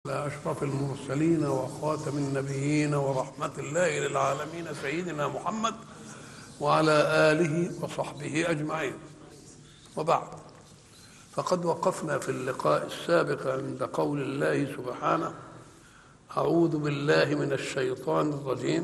على أشرف المرسلين وخاتم النبيين ورحمة الله للعالمين سيدنا محمد وعلى آله وصحبه أجمعين وبعد فقد وقفنا في اللقاء السابق عند قول الله سبحانه أعوذ بالله من الشيطان الرجيم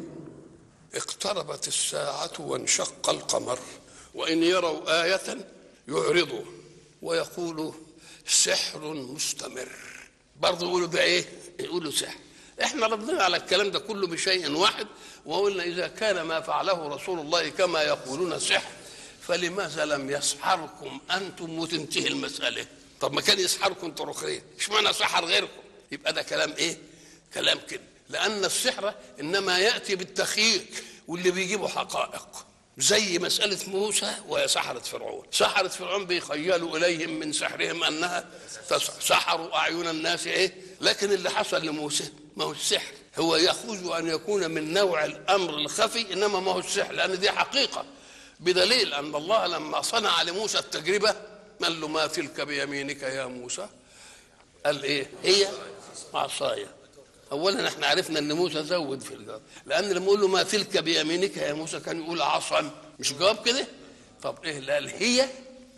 اقتربت الساعة وانشق القمر وإن يروا آية يعرضوا ويقولوا سحر مستمر برضه يقولوا ده ايه؟ يقولوا سحر احنا ردنا على الكلام ده كله بشيء واحد وقلنا اذا كان ما فعله رسول الله كما يقولون سحر فلماذا لم يسحركم انتم وتنتهي المساله؟ طب ما كان يسحركم طرقين، اشمعنى سحر غيركم؟ يبقى ده كلام ايه؟ كلام كده، لان السحر انما ياتي بالتخييل واللي بيجيبوا حقائق. زي مسألة موسى وسحرة فرعون سحرة فرعون بيخيلوا إليهم من سحرهم أنها سحروا أعين الناس إيه لكن اللي حصل لموسى ما هو السحر هو يخوز أن يكون من نوع الأمر الخفي إنما ما هو السحر لأن دي حقيقة بدليل أن الله لما صنع لموسى التجربة قال له ما تلك بيمينك يا موسى قال إيه هي عصايا اولا احنا عرفنا ان موسى زود في الجواب لان لما يقول له ما تلك بيمينك يا موسى كان يقول عصا مش جواب كده طب ايه لا هي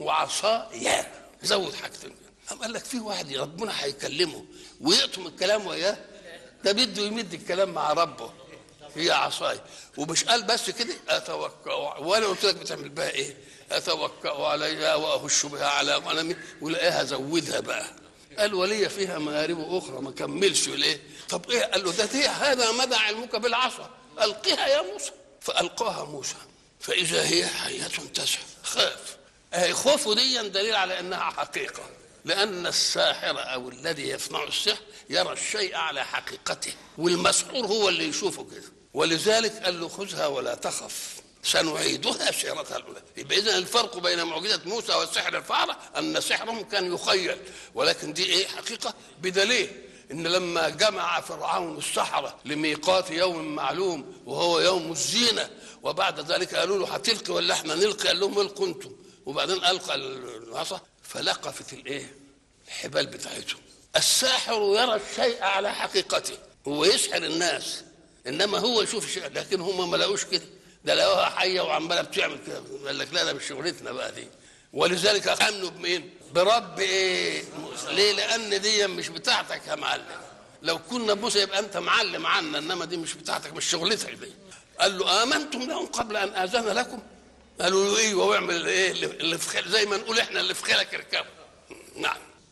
وعصايا زود حاجتين قام قال لك في واحد ربنا هيكلمه ويقطم الكلام وياه ده بده يمد الكلام مع ربه هي عصاي ومش قال بس كده اتوكا وانا قلت لك بتعمل بها ايه اتوكا عليها واهش بها على غنمي ولاقيها زودها بقى قال ولي فيها مآرب أخرى ما كملش ليه طب إيه قال له ده دي هذا مدى علمك بالعصا ألقها يا موسى فألقاها موسى فإذا هي حية تسعى خاف أي خوفه دي دليل على أنها حقيقة لأن الساحر أو الذي يصنع السحر يرى الشيء على حقيقته والمسحور هو اللي يشوفه كده ولذلك قال له خذها ولا تخف سنعيدها سيرتها الاولى يبقى اذا الفرق بين معجزه موسى والسحر الفاره ان سحرهم كان يخيل ولكن دي ايه حقيقه بدليل ان لما جمع فرعون السحره لميقات يوم معلوم وهو يوم الزينه وبعد ذلك قالوا له هتلقي ولا احنا نلقي قال لهم القوا انتم وبعدين القى العصا فلقفت الايه الحبال بتاعتهم الساحر يرى الشيء على حقيقته هو يسحر الناس انما هو يشوف الشيء لكن هم ما لقوش كده ده لقوها حيه وعماله بتعمل كده قال لك لا ده مش شغلتنا بقى دي ولذلك امنوا بمين؟ برب ايه؟ ليه؟ لان دي مش بتاعتك يا معلم لو كنا موسى يبقى انت معلم عنا انما دي مش بتاعتك مش شغلتك دي قال له امنتم لهم قبل ان اذن لكم؟ قالوا له ايوه واعمل ايه اللي في خير زي ما نقول احنا اللي في خيرك اركبوا نعم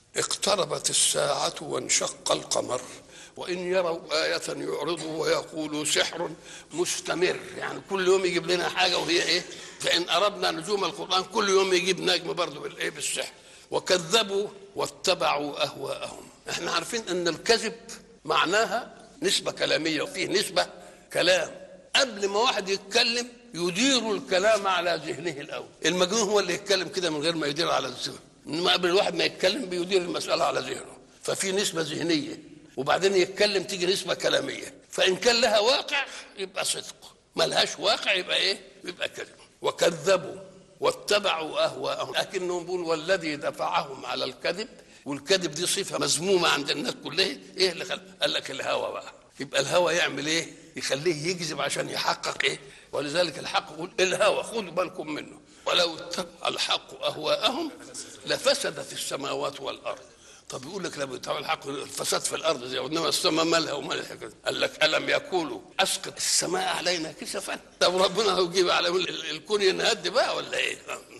اقتربت الساعة وانشق القمر وإن يروا آية يعرضوا ويقولوا سحر مستمر يعني كل يوم يجيب لنا حاجة وهي إيه فإن أردنا نجوم القرآن كل يوم يجيب نجم برضه بالإيه بالسحر وكذبوا واتبعوا أهواءهم احنا عارفين أن الكذب معناها نسبة كلامية وفيه نسبة كلام قبل ما واحد يتكلم يدير الكلام على ذهنه الأول المجنون هو اللي يتكلم كده من غير ما يدير على الذهن انما قبل الواحد ما يتكلم بيدير المسألة على ذهنه ففي نسبة ذهنية وبعدين يتكلم تيجي نسبة كلامية فإن كان لها واقع يبقى صدق ما لهاش واقع يبقى إيه يبقى كذب وكذبوا واتبعوا أهواءهم لكنهم بيقولوا والذي دفعهم على الكذب والكذب دي صفة مذمومة عند الناس كلها إيه اللي خل... قال لك الهوى بقى يبقى الهوى يعمل إيه يخليه يكذب عشان يحقق إيه ولذلك الحق يقول الهوى خذوا بالكم منه ولو اتبع الحق أهواءهم لفسدت السماوات والأرض طب يقول لك لما يتعمل الحق الفساد في الارض زي انما السماء مالها ومال الحكايه قال لك الم يقولوا اسقط السماء علينا كسفا طب ربنا هيجيب على الكون ينهد بقى ولا ايه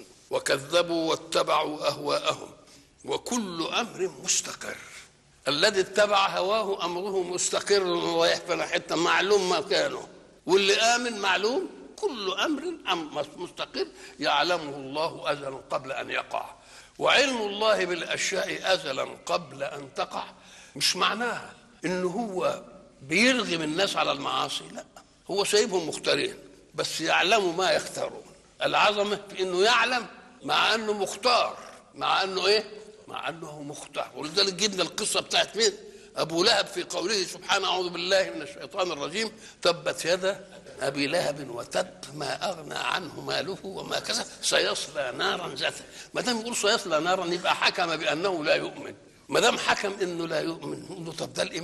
وكذبوا واتبعوا اهواءهم وكل امر مستقر الذي اتبع هواه امره مستقر ورايح في حته معلوم مكانه واللي امن معلوم كل امر مستقر يعلمه الله ازلا قبل ان يقع وعلم الله بالاشياء ازلا قبل ان تقع مش معناها ان هو بيرغم الناس على المعاصي لا هو سايبهم مختارين بس يعلموا ما يختارون العظمه في انه يعلم مع انه مختار مع انه ايه مع انه مختار ولذلك جبنا القصه بتاعت مين ابو لهب في قوله سبحانه اعوذ بالله من الشيطان الرجيم تبت يدا ابي لهب وتب ما اغنى عنه ماله وما كسب سيصلى نارا ذات ما دام يقول سيصلى نارا يبقى حكم بانه لا يؤمن ما دام حكم انه لا يؤمن نقول له طب ده